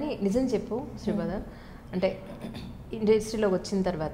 కానీ నిజం చెప్పు శ్రీపద అంటే ఇండస్ట్రీలోకి వచ్చిన తర్వాత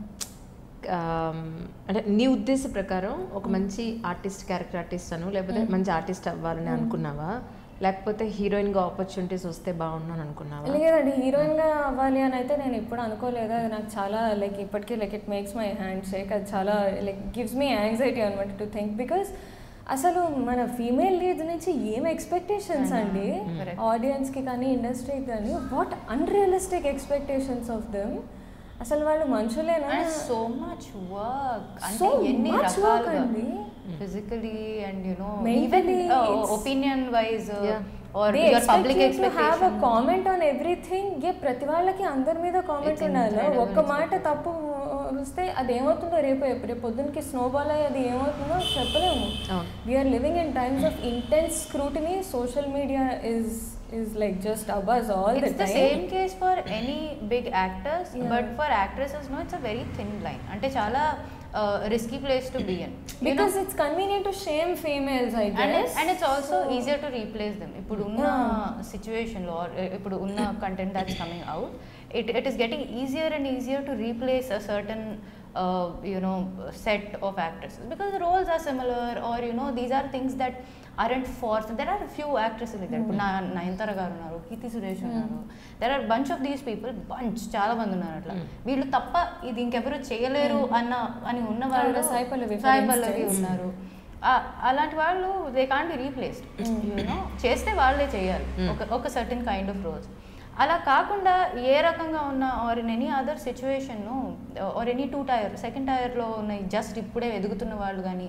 ఆమ్, అంటే నీ ఉద్దేశ ప్రకారం ఒక మంచి ఆర్టిస్ట్ క్యారెక్టర్ ఆర్టిస్ట్ అను లేకపోతే మంచి ఆర్టిస్ట్ అవ్వాలని అనుకున్నావా లేకపోతే హీరోయిన్గా ఆపర్చునిటీస్ వస్తే బాగున్నాను అనుకున్నావా లేదండి హీరోయిన్ గా అవ్వాలి అని అయితే నేను ఎప్పుడు అనుకోలేదు అది నాకు చాలా లైక్ ఇప్పటికీ like it makes my hand shake అది చాలా లైక్ గివ్స్ మీ యాంగ్జైటీ అనమాట టు థింక్ బికాస్ అసలు మన ఫీమేల్ లీడ్ నుంచి ఏం ఎక్స్పెక్టేషన్స్ అండి ఆడియన్స్ కి కానీ ఇండస్ట్రీకి కానీ what unrealistic expectations of them అసలు వాళ్ళు మనుషులేనా సో మచ్ వర్క్ అంటే So ఎన్ని much work రకాలుగా అండి. Physically and you know Mentally, even it's- opinion wise Yeah. Are They your expect public you to have a expectation comment on everything. ఏ ప్రతి వాళ్ళకి అందరి మీద కామెంట్ It's ఉండాలి incredible ఒక్క మాట తప్పు వస్తే అది ఏమవుతుందో రేపు రేపు పొద్దునకి స్నోబాల్ అయ్యి అది ఏమవుతుందో చెప్పలేము అవును. We're living in times of intense scrutiny social media is is like just abuse all the It's the time same case for any big actors, but for actresses, no, it's a very thin line. అంటే చాలా risky place to be in. You know? Because it's convenient to shame females I and, guess it, and it's also easier to replace them ఇప్పుడు ఉన్న సిచ్యువేషన్లో ఇప్పుడు ఉన్న content that's coming out it it is getting easier and easier to replace a certain you know set of actresses because the roles are similar or you know these are things that aren't force there are few actresses like that ఇప్పుడు నా నయనతార గారు ఉన్నారు కీర్తి సురేష్ ఉన్నారు there are bunch of these people bunch చాలా మంది ఉన్నారు అట్లా వీళ్ళు తప్ప ఇది ఇంకెవరు చేయలేరు అన్న అని ఉన్న వాళ్ళు సాయి పల్లవి, for సాయి పల్లవి instance. ఉన్నారు ఆ- అలాంటి వాళ్ళు they can't be replaced you know చేస్తే వాళ్ళే చేయాలి ఒక ఒక సర్టన్ కైండ్ ఆఫ్ రోల్స్ అలా కాకుండా ఏ రకంగా ఉన్న or in any other situation or any two tier second టైర్లో ఉన్న జస్ట్ ఇప్పుడే ఎదుగుతున్న వాళ్ళు కానీ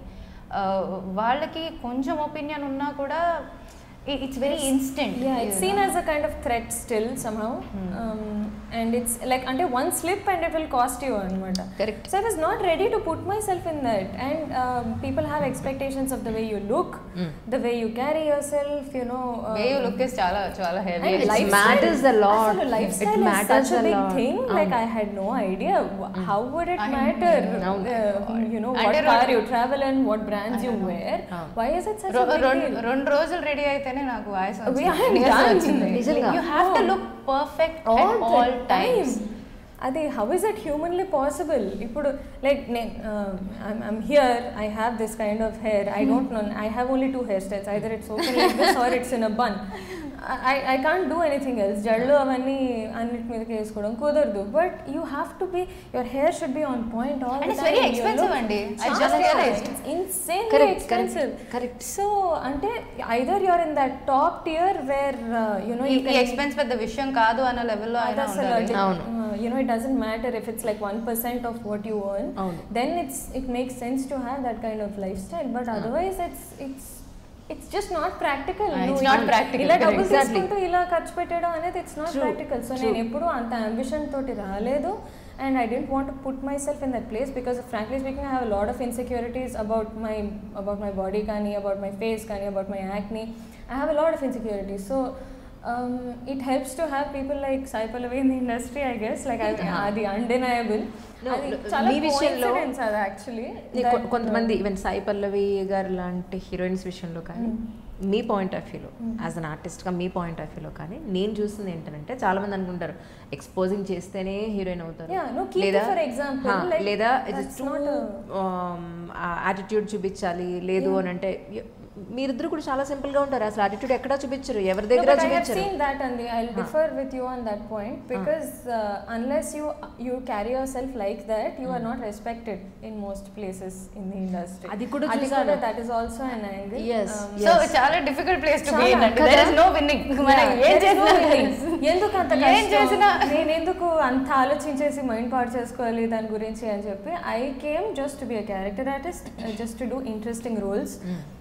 వాళ్ళకి కొంచెం ఒపీనియన్ ఉన్నా కూడా it's very instant Yeah, it's seen as a kind of threat still somehow. Um, and it's like until one slip and it will cost you anamata. Correct. So I was not ready to put myself in that. And um, people have expectations of the way you look, the way you carry yourself, you know. um, way look is చాలా చాలా heavy and It lifestyle- matters a lot. అసలు lifestyle It is matters such a a big lot. thing. Like I had no idea. Wh- How would it matter? అవును. Uh, you know And what a car road- you travel in, what brands you wear. Why is it such a big రెండు deal? రెండు రోజులు ready అయితేనే నాకు voice We are done. నిజంగా. You have to look perfect all at the all times time. అది how is it humanly possible ఇప్పుడు like నేను I'm here I have this kind of hair I don't know I have only two hair styles either it's open like this or it's in a bun I I can't do anything else జడ్లు అవన్నీ అన్నిటి మీదకి వేసుకోవడం కుదరదు but you have to be your hair should be on point all And it's very expensive అండి. I just realized. Insanely Correct, expensive correct, correct. So అంటే either you're in that top tier where you know ఈ expense పెద్ద విషయం కాదు అన్న లెవెల్లో అయినా అసలు ఉండాలి అవును. you know it doesn't matter if it's like 1% of what you earn అవును. then it's it makes sense to have that kind of lifestyle but otherwise it's it's it's just not practical Ah, it's నువ్వు not ఇలా- practical, ఇలా correct. డబ్బులు Exactly. తీసుకుంటూ ఇలా ఖర్చు పెట్టడం అనేది it's not True, practical so true. నేను ఎప్పుడు అంత అంబిషన్ తోటి రాలేదు and I didn't want put myself in that place because frankly speaking I have lot of insecurities about my about my body కానీ అబౌట్ మై ఫేస్ కానీ about my acne I have a lot of insecurities so it helps to have people like Sai Pallavi in the industry I guess like అది అన్డెనయబుల్ No, అది no, చాలా మీ విషయంలో- coincidence అది actually నీ కొ- కొంతమంది ఈవెన్ సాయి పల్లవి గారు లాంటి హీరోయిన్స్ విషయంలో కానీ మీ పాయింట్ ఆఫ్ వ్యూలో యాజ్ అన్ ఆర్టిస్ట్గా మీ పాయింట్ ఆఫ్ వ్యూలో కానీ నేను చూస్తుంది ఏంటంటే చాలా మంది అనుకుంటారు ఎక్స్పోజింగ్ చేస్తేనే హీరోయిన్ అవుతారు Yeah, no, Kirti, for example, హా, like, లేదా that's టూ not యాటిట్యూడ్ చూపించాలి లేదు అని అంటే y- మీరిద్దరు కూడా చాలా సింపుల్ గా ఉంటారు అసలు యాటిట్యూడ్ ఎక్కడా చూపించరు ఎవరి దగ్గర I have చూపించరు seen that and I'll differ with you on that point because uh, unless you you carry yourself like that, you are not respected in most places in the industry. అది కూడా అది చూసాను. కూడా that is also an angle. Yes, Um, yes. So చాలా difficult place to be చాలా, in there is no winning మనం Yeah, ఏం there is no చేసినా winning. ఎందుకు అంత ఏం కష్టం? చేసినా నేను ఎందుకు అంత ఆలోచించేసి మైండ్ పాడు చేసుకోవాలి దాని గురించి అని చెప్పి I came just to be a character artist just to do interesting roles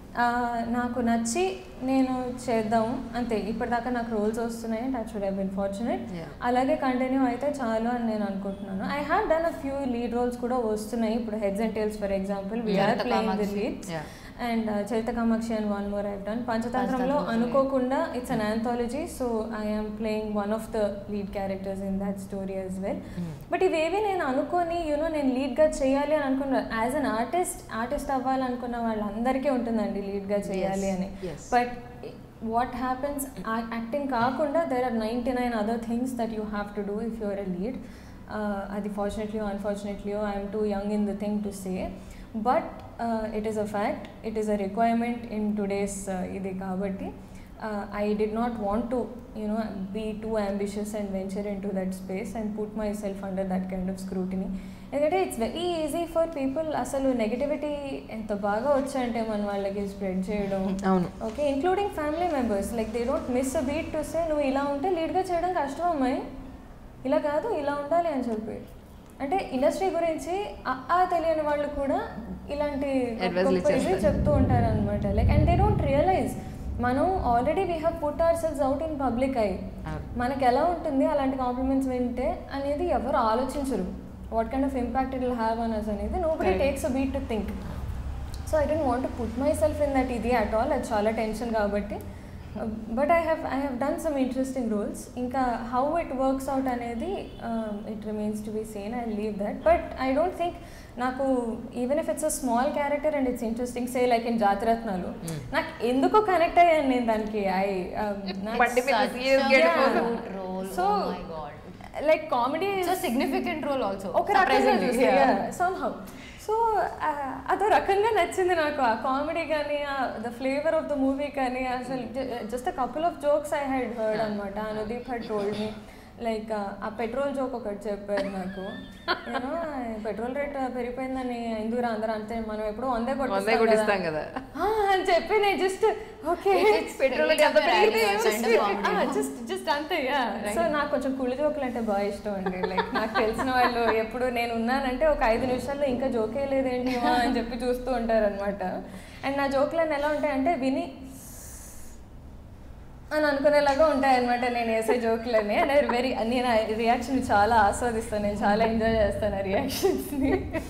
నాకు నచ్చి నేను చేద్దాం అంతే ఇప్పటిదాకా నాకు రోల్స్ వస్తున్నాయి that should have been fortunate Yeah. అలాగే కంటిన్యూ అయితే చాలు అని నేను అనుకుంటున్నాను I have done a few lead roles కూడా వస్తున్నాయి ఇప్పుడు heads and tales for example we're Charitha playing the Kamakshi. Leads Yeah. And Charitha Kamakshi and one more I've done పంచతంత్రంలో Panchatantram. అనుకోకుండా it's an anthology so I'm playing one of the lead characters in that story as well but ఇవేవి నేను అనుకొని you know నేను లీడ్గా చేయాలి అని అనుకున్నా as an artist artist అవ్వాలనుకున్న వాళ్ళందరికీ ఉంటుందండి లీడ్గా చేయాలి Yes, అని yes. But what happens acting కాకుండా there are ninety nine other things that you have to do if you're a lead అది fortunately unfortunately I'm too young in the thing to say but it is a fact it is a requirement in today's ఇది కాబట్టి I did not want to you know be too ambitious and venture in to that space and put myself under that kind of scrutiny ఎందుకంటే it's very easy for people అసలు negativity ఎంత బాగా వచ్చాయంటే మన వాళ్ళకి spread చేయడం అవును okay including family members like they don't miss a beat to say నువ్వు ఇలా ఉంటే లీడ్గా చేయడం కష్టం అమ్మాయి ఇలా కాదు ఇలా ఉండాలి అని చెప్పి అంటే ఇండస్ట్రీ గురించి ఆ ఆ తెలియని వాళ్ళు కూడా ఇలాంటి Advice లు గొప్ప ఇది ఇచ్చేస్తారు. చెప్తూ ఉంటారు అనమాట like and they don't realize మనం already we have put ourselves out in public I అవును. మనకి ఎలా ఉంటుంది అలాంటి కాంప్లిమెంట్స్ వింటే అనేది ఎవరు ఆలోచించరు what kind of impact it will have on us అనేది nobody Right. Takes a beat to think so I don't want put myself in that ఇది అట్ ఆల్ అది చాలా టెన్షన్ కాబట్టి but I have I have done some interesting roles ఇంకా how it works out అనేది it remains to be seen I leave that but I don't think నాకు even if it's a small character and it's interesting say like in Jathiratnalu నాకు ఎందుకో connect అయ్యాను నేను దానికి I బండి మీద Such serious a get cute role. So, oh my god. Like comedy It's a significant role also. ఒక రకంగా surprisingly. చూస్తే Yeah. సమ్హౌ సో అదో రకంగా నచ్చింది నాకు ఆ కామెడీ కానీ the flavour of the movie కానీ అసలు just a couple of jokes I had heard అనమాట Anudeep had told me like ఆ పెట్రోల్ జోక్ ఒకటి చెప్పారు నాకు యూనో పెట్రోల్ రేట్ పెరిగిపోయిందని ఎందుకు అందరూ అంతే మనం ఎప్పుడు వందే వందే కొట్టిస్తాం కదా. ఆ, అని చెప్పి నేను just okay It's petrol really ఎంత a పెరిగితే variety of kind of comedy. Just just అంతే సో నాకు కొంచెం కుళ్ళు జోకులు అంటే బాగా ఇష్టం అండి లైక్ నాకు తెలిసిన వాళ్ళు ఎప్పుడు నేను ఉన్నానంటే ఒక ఐదు నిమిషాల్లో ఇంకా జోకే లేదేంటి ఏమో అని చెప్పి చూస్తూ ఉంటారు అనమాట అండ్ నా జోకులన్నీ ఎలా ఉంటాయంటే విని అని అనుకునేలాగా ఉంటాయి అనమాట నేను వేసే జోకులన్నీ అండ్ వెరీ నేను ఆ రియాక్షన్ చాలా ఆస్వాదిస్తాను నేను చాలా ఎంజాయ్ చేస్తాను ఆ రియాక్షన్స్ని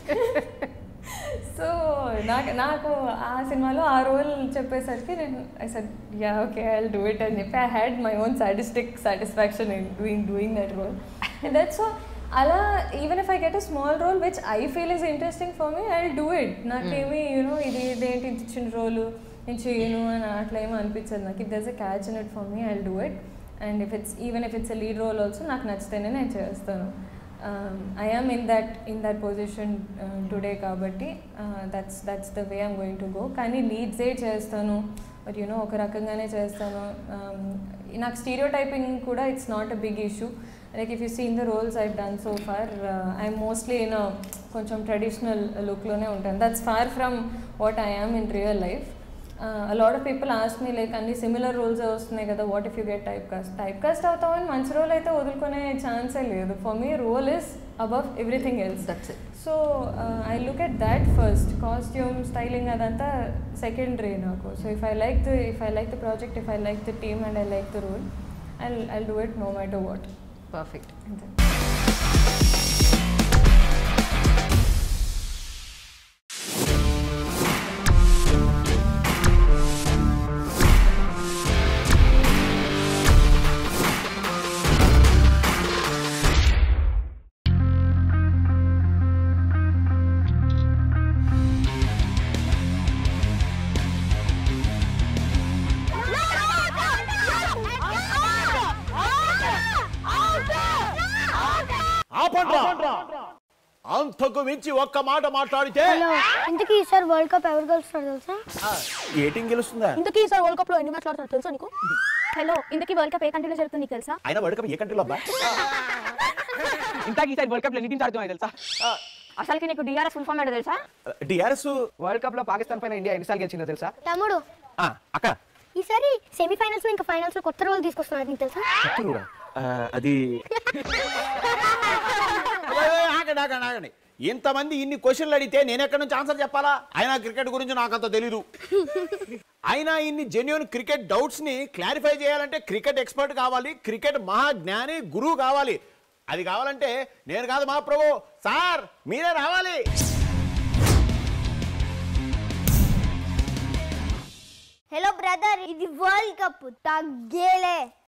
సో నాకు నాకు ఆ సినిమాలో ఆ రోల్ చెప్పేసరికి నేను I said yeah okay I do it అని చెప్పి I had my own sadistic satisfaction in doing doing that role that so అలా even if I get a small role which I feel is interesting for me I do it నాకేమి you know ఇది ఇదేంటి ఇంత చిన్న రోలు నేను చేయను అని అట్లా ఏమీ అనిపించదు నాకు if there's a catch in it for me I do it and if it's even if it's a lead role also నాకు నచ్చితేనే నేను చేస్తాను I am in that in that position today కాబట్టి that's that's the way I'm going to go కానీ లీడ్సే చేస్తాను but you know ఒక రకంగానే చేస్తాను Um, నాకు స్టీరియో టైపింగ్ కూడా it's not a big issue like if you seen the roles I done so far I'm mostly in కొంచెం traditional లుక్లోనే ఉంటాను that's far from what I am in real life a lot of people ask me like అన్ని similar roles వస్తున్నాయి కదా what if you get type cast type cast అవుతామని మంచి role అయితే వదులుకునే ఛాన్సే లేదు for me role is above everything else That's it. So I look at that first costume styling అదంతా సెకండరీ నాకు so if I like the if I like the project if I like the team and I like the role I I do it no matter what perfect అంతే ఆపండ్రా అంతకు మించి ఒక్క మాట మాట్లాడితే hello ఇంతకీ ఈసారి వరల్డ్ కప్ ఎవరు గెలుస్తారు తెలుసా ఏటింగ్ గెలుస్తుందా ఇంతకీ ఈసారి వరల్డ్ కప్ లో ఎన్ని మ్యాచ్లు ఆడుతున్నారు తెలుసా నీకు హలో ఇంతకీ వరల్డ్ కప్ ఏ కంట్రీలో జరుగుతుంది నీకు తెలుసా ఆయన వరల్డ్ కప్ ఏ కంట్రీలో అబ్బా ఇంతకీ ఈసారి వరల్డ్ కప్ లో ఎన్ని టీమ్స్ ఆడుతున్నాయి తెలుసా అసలుకి నీకు డిఆర్ఎస్ ఫుల్ ఫామ్ ఏంటో తెలుసా డిఆర్ఎస్ వరల్డ్ కప్ లో పాకిస్తాన్ పైన ఇండియా ఎన్నిసార్లు గెలిచిందో తెలుసా తమ్ముడు అక్క ఈసారి సెమీఫైనల్స్ లో ఇంకా ఫైనల్స్ లో కొత్త రోల్ తీసుకొస్తున్నారు నీకు తెలుసా చెప్తురురా. ఆ, అది ఆగండి ఆగండి ఆగండి ఇంతమంది ఇన్ని క్వశ్చన్లు అడిగితే నేను ఎక్కడి నుంచి ఆన్సర్ చెప్పాలా అయినా క్రికెట్ గురించి నాకు అంత తెలీదు అయినా ఇన్ని జెన్యున్ క్రికెట్ డౌట్స్ ని క్లారిఫై చేయాలంటే క్రికెట్ ఎక్స్పర్ట్ కావాలి క్రికెట్ మహాజ్ఞాని గురువు కావాలి అది కావాలంటే నేను కాదు మా ప్రభు సార్ మీరే రావాలి హలో బ్రదర్ ఇది వరల్డ్ కప్ తగ్గేలే